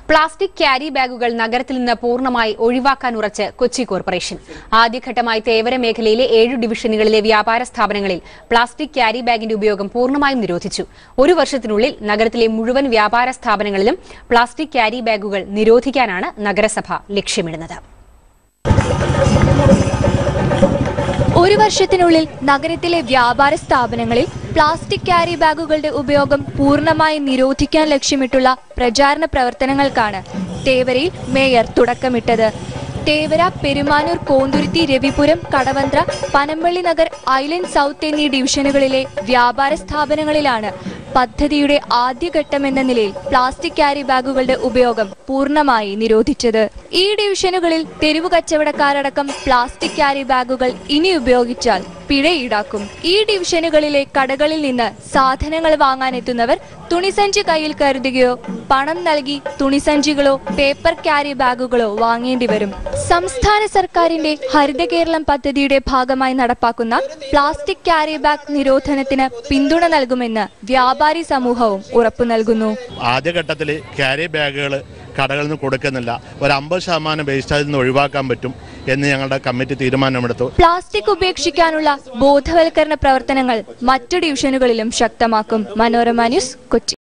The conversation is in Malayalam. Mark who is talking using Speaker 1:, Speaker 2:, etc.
Speaker 1: പ്ലാസ്റ്റിക് ക്യാരി ബാഗുകൾ നഗരത്തിൽ നിന്ന് പൂർണ്ണമായി ഒഴിവാക്കാൻ ഉറച്ച് കൊച്ചി കോർപ്പറേഷൻ ആദ്യഘട്ടമായി തേവര മേഖലയിലെ ഏഴു ഡിവിഷനുകളിലെ വ്യാപാര സ്ഥാപനങ്ങളിൽ പ്ലാസ്റ്റിക് ക്യാരി ബാഗിന്റെ ഉപയോഗം പൂർണ്ണമായും നിരോധിച്ചു ഒരു വർഷത്തിനുള്ളിൽ നഗരത്തിലെ മുഴുവൻ വ്യാപാര സ്ഥാപനങ്ങളിലും പ്ലാസ്റ്റിക് ക്യാരി ബാഗുകൾ നിരോധിക്കാനാണ് നഗരസഭ ലക്ഷ്യമിടുന്നത്
Speaker 2: ഒരു വർഷത്തിനുള്ളിൽ നഗരത്തിലെ വ്യാപാര സ്ഥാപനങ്ങളിൽ പ്ലാസ്റ്റിക് ക്യാരി ബാഗുകളുടെ ഉപയോഗം പൂർണ്ണമായി നിരോധിക്കാൻ ലക്ഷ്യമിട്ടുള്ള പ്രചാരണ പ്രവർത്തനങ്ങൾക്കാണ് തേവരയിൽ മേയർ തുടക്കമിട്ടത് തേവര പെരുമാനൂർ കോന്തുരുത്തി രവിപുരം കടവന്ത്ര പനമ്പള്ളി നഗർ ഐലൻഡ് സൗത്ത് എന്നീ ഡിവിഷനുകളിലെ വ്യാപാര സ്ഥാപനങ്ങളിലാണ് പദ്ധതിയുടെ ആദ്യഘട്ടമെന്ന നിലയിൽ പ്ലാസ്റ്റിക് ക്യാരി ബാഗുകളുടെ ഉപയോഗം പൂർണ്ണമായി നിരോധിച്ചത് ഈ ഡിവിഷനുകളിൽ തെരുവു കച്ചവടക്കാരടക്കം പ്ലാസ്റ്റിക് ക്യാരി ബാഗുകൾ ഇനി ഉപയോഗിച്ചാൽ പിഴ ഈടാക്കും ഈ ഡിവിഷനുകളിലെ കടകളിൽ നിന്ന് സാധനങ്ങൾ വാങ്ങാനെത്തുന്നവർ തുണിസഞ്ചി കയ്യിൽ കരുതുകയോ പണം നൽകി തുണിസഞ്ചികളോ പേപ്പർ ക്യാരി ബാഗുകളോ വാങ്ങേണ്ടി വരും സംസ്ഥാന സർക്കാരിന്റെ ഹരിത കേരളം പദ്ധതിയുടെ ഭാഗമായി നടപ്പാക്കുന്ന പ്ലാസ്റ്റിക് ക്യാരി ബാഗ് നിരോധനത്തിന് പിന്തുണ നൽകുമെന്ന് വ്യാപാരി സമൂഹവും ഉറപ്പു നൽകുന്നു
Speaker 3: ആദ്യഘട്ടത്തിൽ ക്യാരി ബാഗുകൾ കടകളിൽ നിന്ന് കൊടുക്കുന്നില്ല ഒരു അമ്പത് ശതമാനം വേസ്റ്റേജിൽ നിന്ന് ഒഴിവാക്കാൻ പറ്റും എന്ന് ഞങ്ങളുടെ കമ്മിറ്റി തീരുമാനമെടുത്തു
Speaker 2: പ്ലാസ്റ്റിക് ഉപേക്ഷിക്കാനുള്ള ബോധവൽക്കരണ പ്രവർത്തനങ്ങൾ മറ്റു ഡിവിഷനുകളിലും ശക്തമാക്കും മനോരമ ന്യൂസ് കൊച്ചി